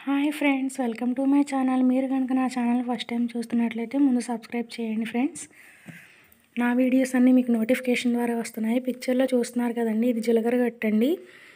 hi friends welcome to my channel మీరు కనుక నా ఛానల్ ఫస్ట్ టైం చూస్తున్నట్లయితే ముందు సబ్స్క్రైబ్ చేయండి ఫ్రెండ్స్ నా వీడియోస్ అన్నీ మీకు నోటిఫికేషన్ ద్వారా వస్తున్నాయి పిక్చర్లో చూస్తున్నారు కదండి ఇది జీలకర్ర గట్టండి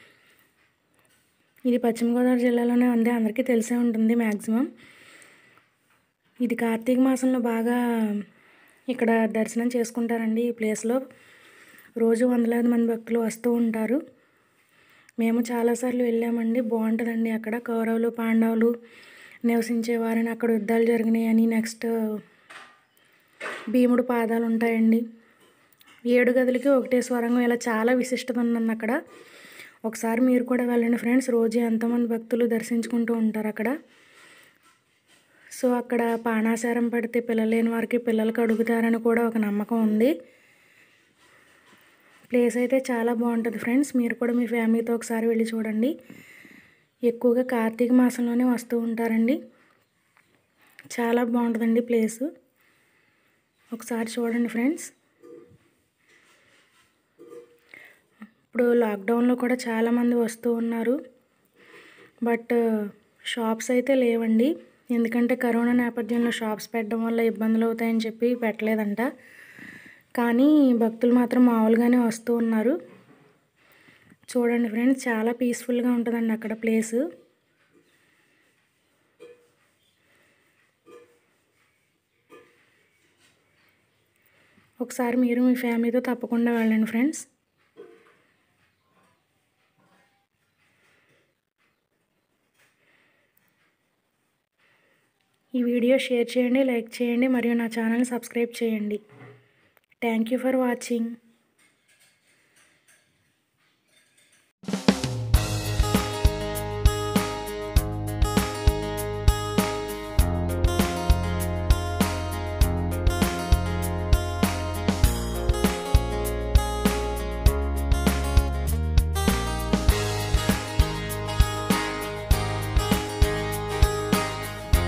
ఇది పశ్చిమ గోదావరి జిల్లాలోనే ఉంది అందరికీ తెలిసే ఉంటుంది మ్యాక్సిమం ఇది కార్తీక మాసంలో బాగా ఇక్కడ దర్శనం చేసుకుంటారండి ఈ ప్లేస్లో రోజు వందలాది మంది భక్తులు వస్తూ ఉంటారు మేము చాలాసార్లు వెళ్ళామండి బాగుంటుందండి అక్కడ కౌరవులు పాండవులు నివసించేవారని అక్కడ యుద్ధాలు జరిగినాయని నెక్స్ట్ భీముడు పాదాలు ఉంటాయండి ఏడు గదులకి ఒకటే స్వరంగం ఇలా చాలా విశిష్టత ఉందండి అక్కడ ఒకసారి మీరు కూడా వెళ్ళండి ఫ్రెండ్స్ రోజు ఎంతోమంది భక్తులు దర్శించుకుంటూ ఉంటారు అక్కడ సో అక్కడ పానాశారం పడితే పిల్లలు లేని వారికి పిల్లలకు అడుగుతారని కూడా ఒక నమ్మకం ఉంది ప్లేస్ అయితే చాలా బాగుంటుంది ఫ్రెండ్స్ మీరు కూడా మీ ఫ్యామిలీతో ఒకసారి వెళ్ళి చూడండి ఎక్కువగా కార్తీక మాసంలోనే వస్తూ ఉంటారండి చాలా బాగుంటుందండి ప్లేసు ఒకసారి చూడండి ఫ్రెండ్స్ ఇప్పుడు లాక్డౌన్లో కూడా చాలామంది వస్తూ ఉన్నారు బట్ షాప్స్ అయితే లేవండి ఎందుకంటే కరోనా నేపథ్యంలో షాప్స్ పెట్టడం వల్ల ఇబ్బందులు అవుతాయని చెప్పి పెట్టలేదంట కానీ భక్తులు మాత్రం మామూలుగానే వస్తూ ఉన్నారు చూడండి ఫ్రెండ్స్ చాలా పీస్ఫుల్గా ఉంటుందండి అక్కడ ప్లేసు ఒకసారి మీరు మీ ఫ్యామిలీతో తప్పకుండా వెళ్ళండి ఫ్రెండ్స్ ఈ వీడియో షేర్ చేయండి లైక్ చేయండి మరియు నా ఛానల్ సబ్స్క్రైబ్ చేయండి థ్యాంక్ యూ ఫర్ వాచింగ్